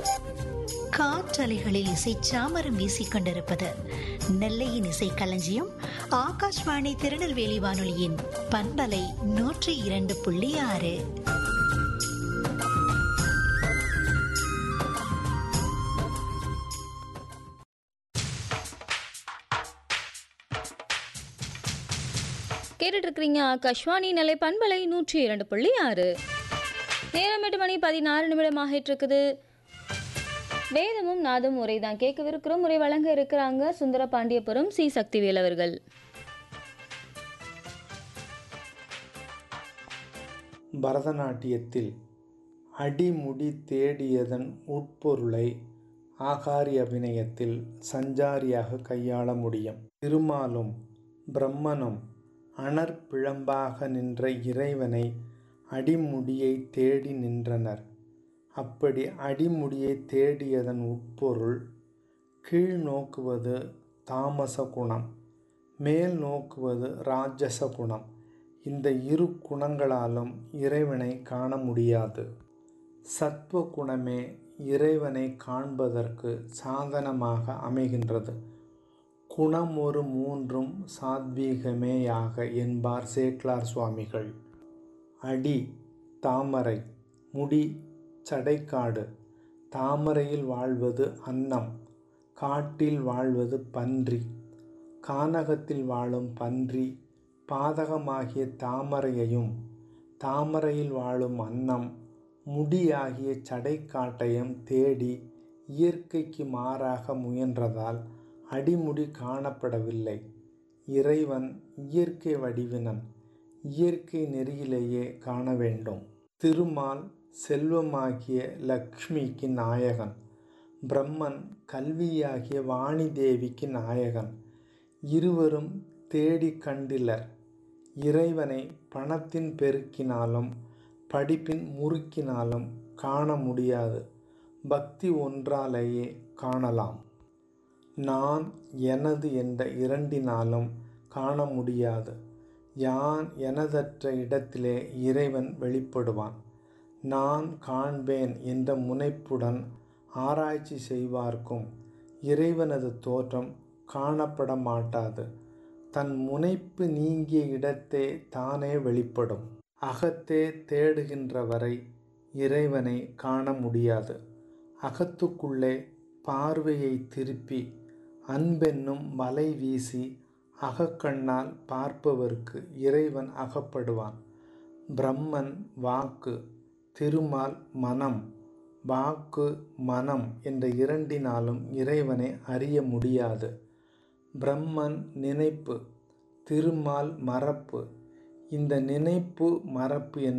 காற்றலைகளில் இசை சாமரம் வீசிக் கொண்டிருப்பது நெல்லையின் இசை களஞ்சியம் ஆகாஷ்வாணி திருநெல்வேலி வானொலியின் பண்பலை நூற்றி இரண்டு புள்ளி ஆறு கேட்டுட்டு இருக்கிறீங்க ஆகாஷ்வாணி நிலை பண்பலை நூற்றி இரண்டு புள்ளி ஆறு நேரம் எட்டு மணி பதினாறு நிமிடம் ஆகிட்டு இருக்குது வேதமும் நாதமும் உரை தான் கேட்கவிருக்கிறோம் உரை வழங்க இருக்கிறாங்க சுந்தர பாண்டியபுரம் சி சக்திவேல் அவர்கள் பரதநாட்டியத்தில் அடிமுடி தேடியதன் உட்பொருளை ஆகாரி அபிநயத்தில் சஞ்சாரியாக கையாள முடியும் திருமாலும் பிரம்மனும் அனற்பிழம்பாக நின்ற இறைவனை அடிமுடியை தேடி நின்றனர் அப்படி அடிமுடியை தேடியதன் உட்பொருள் கீழ் நோக்குவது தாமச குணம் மேல் நோக்குவது ராஜச குணம் இந்த இரு குணங்களாலும் இறைவனை காண முடியாது சத்துவ குணமே இறைவனை காண்பதற்கு சாதனமாக அமைகின்றது குணம் ஒரு மூன்றும் சாத்வீகமேயாக என்பார் சேக்லார் சுவாமிகள் அடி தாமரை முடி சடைக்காடு தாமரையில் வாழ்வது அன்னம் காட்டில் வாழ்வது பன்றி கானகத்தில் வாழும் பன்றி பாதகமாகிய தாமரையையும் தாமரையில் வாழும் அன்னம் முடியாகிய சடைக்காட்டையும் தேடி இயற்கைக்கு மாறாக முயன்றதால் அடிமுடி காணப்படவில்லை இறைவன் இயற்கை வடிவினன் இயற்கை நெறியிலேயே காண வேண்டும் திருமால் செல்வமாகிய லக்ஷ்மிக்கு நாயகன் பிரம்மன் கல்வியாகிய வாணி தேவிக்கு நாயகன் இருவரும் தேடி கண்டிலர் இறைவனை பணத்தின் பெருக்கினாலும் படிப்பின் முறுக்கினாலும் காண முடியாது பக்தி ஒன்றாலேயே காணலாம் நான் எனது என்ற இரண்டினாலும் காண முடியாது யான் எனதற்ற இடத்திலே இறைவன் வெளிப்படுவான் நான் காண்பேன் என்ற முனைப்புடன் ஆராய்ச்சி செய்வார்க்கும் இறைவனது தோற்றம் காணப்பட மாட்டாது தன் முனைப்பு நீங்கிய இடத்தே தானே வெளிப்படும் அகத்தே தேடுகின்றவரை இறைவனை காண முடியாது அகத்துக்குள்ளே பார்வையை திருப்பி அன்பென்னும் வலை வீசி அகக்கண்ணால் பார்ப்பவருக்கு இறைவன் அகப்படுவான் பிரம்மன் வாக்கு திருமால் மனம் வாக்கு மனம் என்ற இரண்டினாலும் இறைவனை அறிய முடியாது பிரம்மன் நினைப்பு திருமால் மறப்பு இந்த நினைப்பு மறப்பு என்ற